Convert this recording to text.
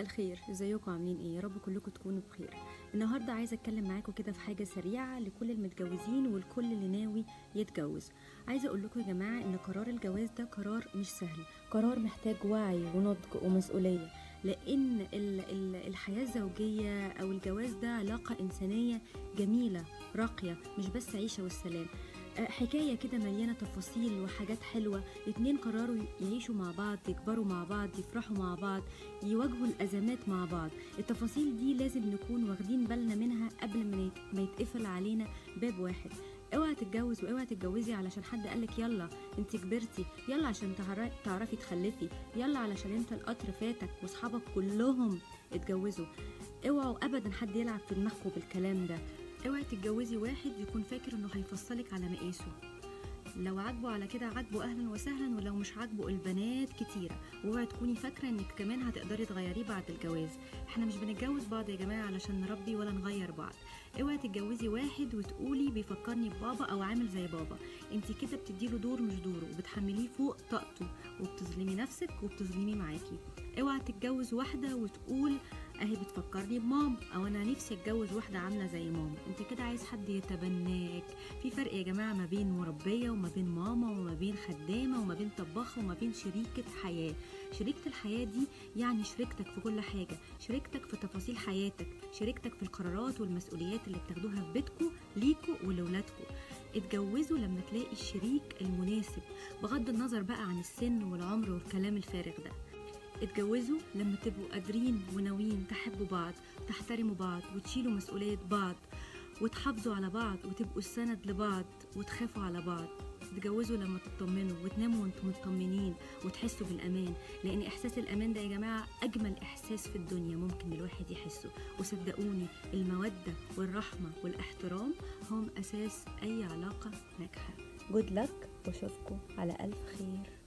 الخير ازيكم عاملين ايه يا رب كلكم تكونوا بخير النهارده عايزه اتكلم معاكم كده في حاجه سريعه لكل المتجوزين والكل اللي ناوي يتجوز عايزه اقول لكم يا جماعه ان قرار الجواز ده قرار مش سهل قرار محتاج وعي ونضج ومسؤوليه لان ال- ال- الحياه الزوجيه او الجواز ده علاقه انسانيه جميله راقيه مش بس عيشه والسلام آه، حكايه كده مليانه تفاصيل وحاجات حلوه اتنين قرروا يعيشوا مع بعض يكبروا مع بعض يفرحوا مع بعض يواجهوا الازمات مع بعض التفاصيل دي لازم نكون واخدين بالنا منها قبل ما يت- ما يتقفل علينا باب واحد اوعى تتجوز واوعى تتجوزي علشان حد قالك يلا انت كبرتي يلا عشان تعر- تعرفي تخلفي يلا علشان انت القطر فاتك واصحابك كلهم اتجوزوا اوعوا ابدا حد يلعب في دماغكم بالكلام ده اوعي تتجوزي واحد يكون فاكر انه هيفصلك على مقاسه لو عاجبه على كده عاجبه اهلا وسهلا ولو مش عاجبه البنات كتيره واوعي تكوني فاكره انك كمان هتقدري تغيريه بعد الجواز احنا مش بنتجوز بعض يا جماعه علشان نربي ولا نغير بعض اوعي تتجوزي واحد وتقولي بيفكرني ببابا او عامل زي بابا انت كده بتديله دور مش دوره وبتحمليه فوق طاقته وبتظلمي نفسك وبتظلمي معاكي اوعى تتجوز واحده وتقول اهي بتفكرني بمام او انا نفسي اتجوز واحده عامله زي مام انت كده عايز حد يتبناك في فرق يا جماعه ما بين مربيه وما بين ماما وما بين خدامه وما بين طباخه وما بين شريكه حياه شريكه الحياه دي يعني شريكتك في كل حاجه شريكتك في تفاصيل حياتك شريكتك في القرارات والمسؤوليات اللي بتاخدوها في بيتكم ليكوا ولولادكم اتجوزوا لما تلاقي الشريك المناسب بغض النظر بقى عن السن والعمر والكلام الفارغ ده اتجوزوا لما تبقوا قادرين وناويين تحبوا بعض تحترموا بعض وتشيلوا مسؤولية بعض وتحافظوا على بعض وتبقوا السند لبعض وتخافوا على بعض تتجوزوا لما تطمنوا وتناموا وانتم مطمنين وتحسوا بالامان لان احساس الامان ده يا جماعه اجمل احساس في الدنيا ممكن الواحد يحسه وصدقوني الموده والرحمه والاحترام هم اساس اي علاقه ناجحه جود لك واشوفكم على الف خير